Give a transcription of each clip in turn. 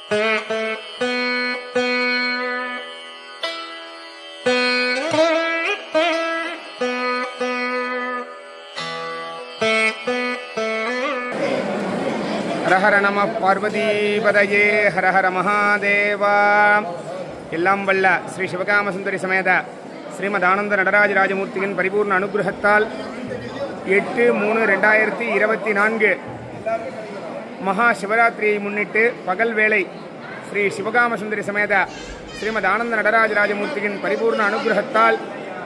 ஹரஹர நம பார்வதீபதயே ஹரஹர மகாதேவா எல்லாம் வல்ல ஸ்ரீ சிவகாம சுந்தரி சமேத ஸ்ரீமத் ஆனந்த நடராஜ ராஜமூர்த்தியின் பரிபூர்ண அனுகிரகத்தால் எட்டு மூணு ரெண்டாயிரத்தி இருபத்தி நான்கு மகா சிவராத்திரியை முன்னிட்டு பகல் வேளை ஸ்ரீ சிவகாம சுந்தரி சமேத ஸ்ரீமத் ஆனந்த நடராஜ ராஜமூர்த்தியின் பரிபூர்ண அனுகிரகத்தால்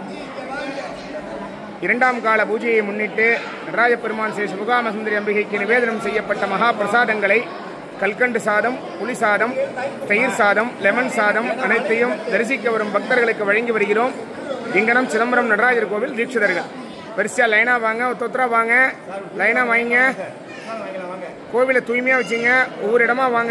இரண்டாம் கால பூஜையை முன்னிட்டு நடராஜ பெருமான் ஸ்ரீ சிவகாம சுந்தரி அம்பிகைக்கு நிவேதனம் செய்யப்பட்ட மகா பிரசாதங்களை கல்கண்டு சாதம் புளி சாதம் தயிர் சாதம் லெமன் சாதம் அனைத்தையும் தரிசிக்க வரும் பக்தர்களுக்கு வழங்கி வருகிறோம் இங்கனம் சிதம்பரம் நடராஜர் கோவில் தீட்சிதர்கள் வரிசையா லைனா வாங்க ஒத்தொத்தரா வாங்க லைனா வாங்கிங்க கோவிலை தூய்மையா வச்சுங்க ஒவ்வொரு இடமா வாங்க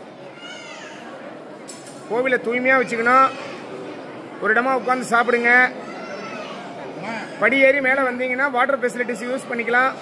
கோவிலை தூய்மையா வச்சுக்கணும் ஒரு இடமா உட்காந்து சாப்பிடுங்க படி ஏறி மேலே வந்தீங்கன்னா வாட்டர் ஃபெசிலிட்டிஸ் யூஸ் பண்ணிக்கலாம்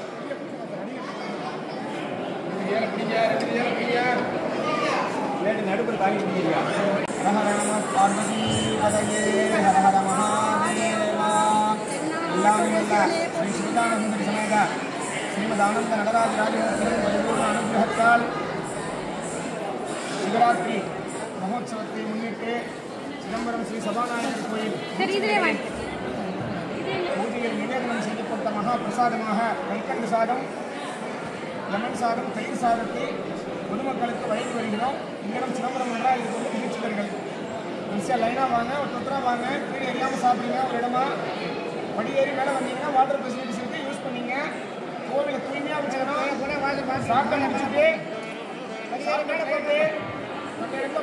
ஸ்ரீமதானந்த நடராஜ ராஜமூர்த்தியின் பரிபூர்ண அனுகிரகத்தால் சிவராத்திரி மகோத்சவத்தை முன்னிட்டு சிதம்பரம் ஸ்ரீ சபாநாயகர் கோயில் சரி இதுலயே வாங்கி பூஜையில் நிவேதனம் செய்யப்பட்ட மகா பிரசாதமாக கல்கண்டு சாதம் லெமன் சாதம் தயிர் சாதத்தை பொதுமக்களுக்கு வழங்கி வருகிறோம் இங்கனம் சிதம்பரம் நடராஜர் கோவில் நிகழ்ச்சிகள் ஈஸியாக லைனாக வாங்க ஒரு தொத்தரா வாங்க கீழே எரியாமல் சாப்பிடுங்க ஒரு இடமா படி ஏறி மேலே வந்தீங்கன்னா வாட்டர் ஃபெசிலிட்டிஸ் இருக்கு யூஸ் பண்ணீங்க கோவிலை தூய்மையாக வச்சுக்கணும் சாப்பிட்டு முடிச்சுட்டு சாப்பிட்டு மேலே போட்டு மற்ற இடத்துல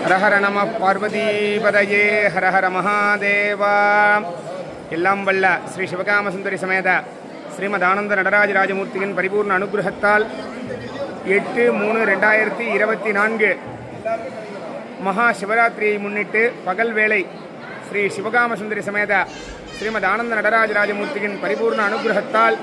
ஹரஹர நம பார்வதீபதயே ஹரஹர மகாதேவா எல்லாம் வல்ல ஸ்ரீ சிவகாம சுந்தரி சமேத ஸ்ரீமத் ஆனந்த நடராஜ ராஜமூர்த்தியின் பரிபூர்ண அனுகிரகத்தால் எட்டு மூணு ரெண்டாயிரத்தி இருபத்தி நான்கு மகா சிவராத்திரியை முன்னிட்டு பகல் வேளை ஸ்ரீ சிவகாம சுந்தரி சமேத ஸ்ரீமத் ஆனந்த நடராஜ ராஜமூர்த்தியின் பரிபூர்ண அனுகிரகத்தால்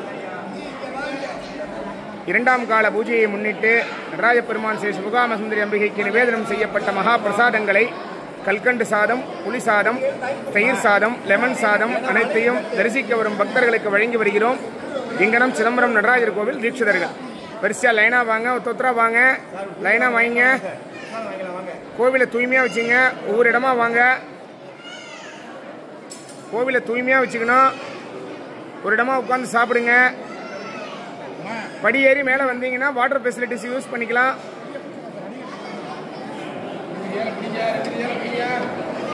இரண்டாம் கால பூஜையை முன்னிட்டு நடராஜ பெருமான் ஸ்ரீ சிவகாம சுந்தரி அம்பிகைக்கு நிவேதனம் செய்யப்பட்ட மகா பிரசாதங்களை கல்கண்டு சாதம் புளி சாதம் தயிர் சாதம் லெமன் சாதம் அனைத்தையும் தரிசிக்க வரும் பக்தர்களுக்கு வழங்கி வருகிறோம் இங்கனம் சிதம்பரம் நடராஜர் கோவில் தீட்சிதர்கள் வரிசையாக லைனாக வாங்க ஒத்தொத்தரா வாங்க லைனாக வாங்கிங்க கோவிலை தூய்மையாக வச்சுங்க ஒவ்வொரு இடமா வாங்க கோவிலை தூய்மையாக வச்சுக்கணும் ஒரு இடமா உட்காந்து சாப்பிடுங்க படி ஏறி மேலே வந்தீங்கன்னா வாட்டர் ஃபெசிலிட்டிஸ் யூஸ் பண்ணிக்கலாம் பிடிங்க பிடிங்க பிடிங்க